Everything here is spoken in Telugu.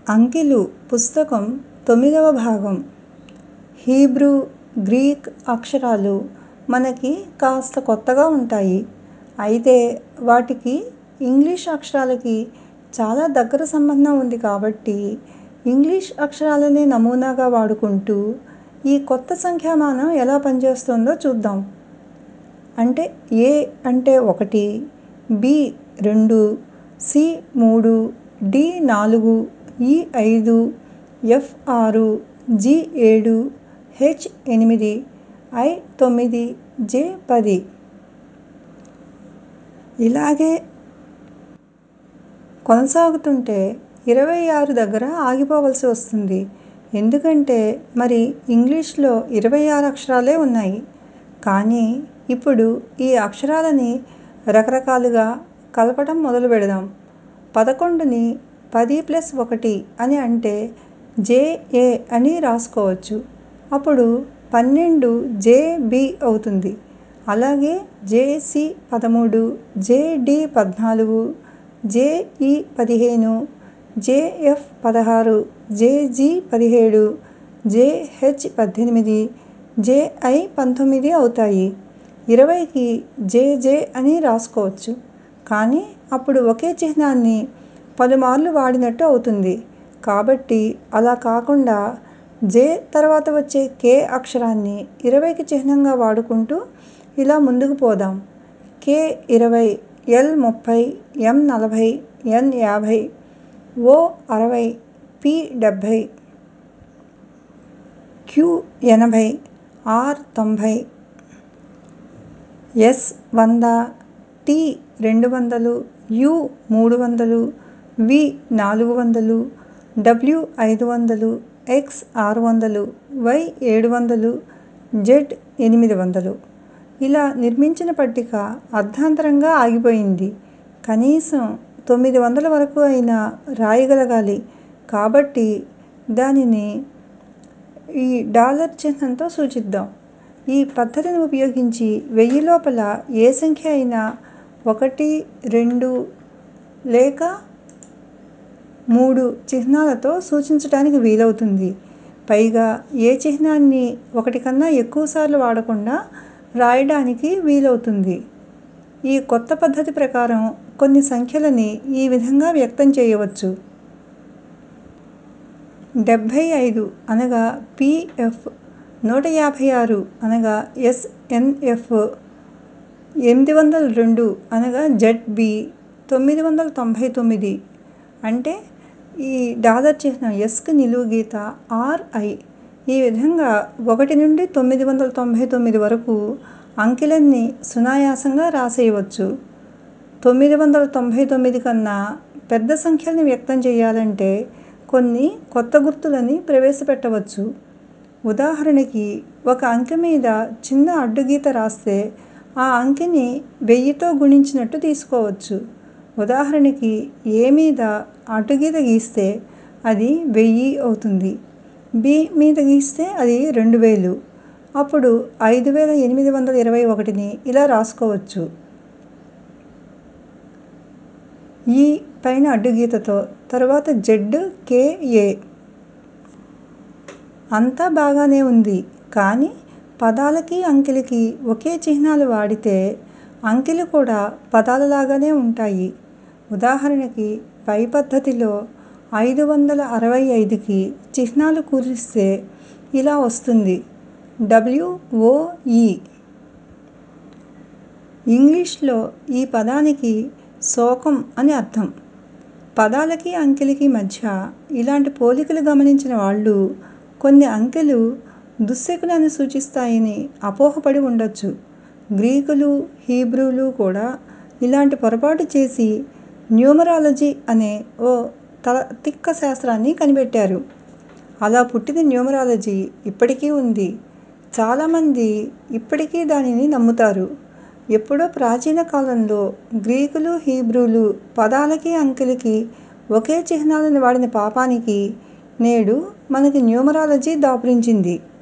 అంకెలు పుస్తకం తొమ్మిదవ భాగం హీబ్రూ గ్రీక్ అక్షరాలు మనకి కాస్త కొత్తగా ఉంటాయి అయితే వాటికి ఇంగ్లీష్ అక్షరాలకి చాలా దగ్గర సంబంధం ఉంది కాబట్టి ఇంగ్లీష్ అక్షరాలనే నమూనాగా వాడుకుంటూ ఈ కొత్త సంఖ్యామానం ఎలా పనిచేస్తుందో చూద్దాం అంటే ఏ అంటే ఒకటి బి రెండు సి మూడు డి నాలుగు ఈ ఐదు ఎఫ్ ఆరు జి ఏడు హెచ్ ఎనిమిది ఐ తొమ్మిది జె పది ఇలాగే కొనసాగుతుంటే ఇరవై ఆరు దగ్గర ఆగిపోవలసి వస్తుంది ఎందుకంటే మరి ఇంగ్లీష్లో ఇరవై ఆరు అక్షరాలే ఉన్నాయి కానీ ఇప్పుడు ఈ అక్షరాలని రకరకాలుగా కలపడం మొదలు పెడదాం పదకొండుని పది ప్లస్ ఒకటి అని అంటే జేఏ అని రాసుకోవచ్చు అప్పుడు పన్నెండు జేబి అవుతుంది అలాగే జేసి పదమూడు జేడి పద్నాలుగు జేఈ పదిహేను జేఎఫ్ పదహారు జేజి పదిహేడు జేహెచ్ పద్దెనిమిది జేఐ పంతొమ్మిది అవుతాయి ఇరవైకి జేజే అని రాసుకోవచ్చు కానీ అప్పుడు ఒకే చిహ్నాన్ని పలుమార్లు వాడినట్టు అవుతుంది కాబట్టి అలా కాకుండా జే తర్వాత వచ్చే కే అక్షరాన్ని ఇరవైకి చిహ్నంగా వాడుకుంటూ ఇలా ముందుకు పోదాం కే ఇరవై ఎల్ ముప్పై ఎం నలభై ఎన్ యాభై ఓ అరవై పి డెబ్భై క్యూ ఎనభై ఆర్ తొంభై ఎస్ వంద టి రెండు వందలు యు మూడు వందలు వి నాలుగు వందలు డబ్ల్యూ ఐదు వందలు ఎక్స్ ఆరు వందలు వై ఏడు వందలు జెడ్ ఎనిమిది వందలు ఇలా నిర్మించిన పట్టిక అర్ధాంతరంగా ఆగిపోయింది కనీసం తొమ్మిది వందల వరకు అయినా రాయగలగాలి కాబట్టి దానిని ఈ డాలర్ చిహ్నంతో సూచిద్దాం ఈ పద్ధతిని ఉపయోగించి వెయ్యి లోపల ఏ సంఖ్య అయినా ఒకటి రెండు లేక మూడు చిహ్నాలతో సూచించటానికి వీలవుతుంది పైగా ఏ చిహ్నాన్ని ఒకటి కన్నా ఎక్కువసార్లు వాడకుండా రాయడానికి వీలవుతుంది ఈ కొత్త పద్ధతి ప్రకారం కొన్ని సంఖ్యలని ఈ విధంగా వ్యక్తం చేయవచ్చు డెబ్భై ఐదు అనగా పిఎఫ్ నూట యాభై ఆరు అనగా ఎస్ఎన్ఎఫ్ ఎనిమిది వందల రెండు అనగా జెడ్బి తొమ్మిది వందల తొంభై తొమ్మిది అంటే ఈ డాలర్ చిహ్నం ఎస్కి నిలువు గీత ఆర్ఐ ఈ విధంగా ఒకటి నుండి తొమ్మిది వందల తొంభై తొమ్మిది వరకు అంకెలన్నీ సునాయాసంగా రాసేయవచ్చు తొమ్మిది వందల తొంభై తొమ్మిది కన్నా పెద్ద సంఖ్యల్ని వ్యక్తం చేయాలంటే కొన్ని కొత్త గుర్తులని ప్రవేశపెట్టవచ్చు ఉదాహరణకి ఒక అంకె మీద చిన్న అడ్డుగీత రాస్తే ఆ అంకెని వెయ్యితో గుణించినట్టు తీసుకోవచ్చు ఉదాహరణకి ఏ మీద అడ్డుగీత గీస్తే అది వెయ్యి అవుతుంది బి మీద గీస్తే అది రెండు వేలు అప్పుడు ఐదు వేల ఎనిమిది వందల ఇరవై ఒకటిని ఇలా రాసుకోవచ్చు ఈ పైన అడ్డుగీతతో తర్వాత జెడ్ కేఏ అంతా బాగానే ఉంది కానీ పదాలకి అంకెలకి ఒకే చిహ్నాలు వాడితే అంకెలు కూడా పదాలలాగానే ఉంటాయి ఉదాహరణకి పై పద్ధతిలో ఐదు వందల అరవై ఐదుకి చిహ్నాలు కూరిస్తే ఇలా వస్తుంది డబ్ల్యూఓఈ ఇంగ్లీష్లో ఈ పదానికి శోకం అని అర్థం పదాలకి అంకెలకి మధ్య ఇలాంటి పోలికలు గమనించిన వాళ్ళు కొన్ని అంకెలు దుశ్శకునాన్ని సూచిస్తాయని అపోహపడి ఉండొచ్చు గ్రీకులు హీబ్రూలు కూడా ఇలాంటి పొరపాటు చేసి న్యూమరాలజీ అనే ఓ తల తిక్క శాస్త్రాన్ని కనిపెట్టారు అలా పుట్టిన న్యూమరాలజీ ఇప్పటికీ ఉంది చాలామంది ఇప్పటికీ దానిని నమ్ముతారు ఎప్పుడో ప్రాచీన కాలంలో గ్రీకులు హీబ్రూలు పదాలకి అంకెలకి ఒకే చిహ్నాలను వాడిన పాపానికి నేడు మనకి న్యూమరాలజీ దాపురించింది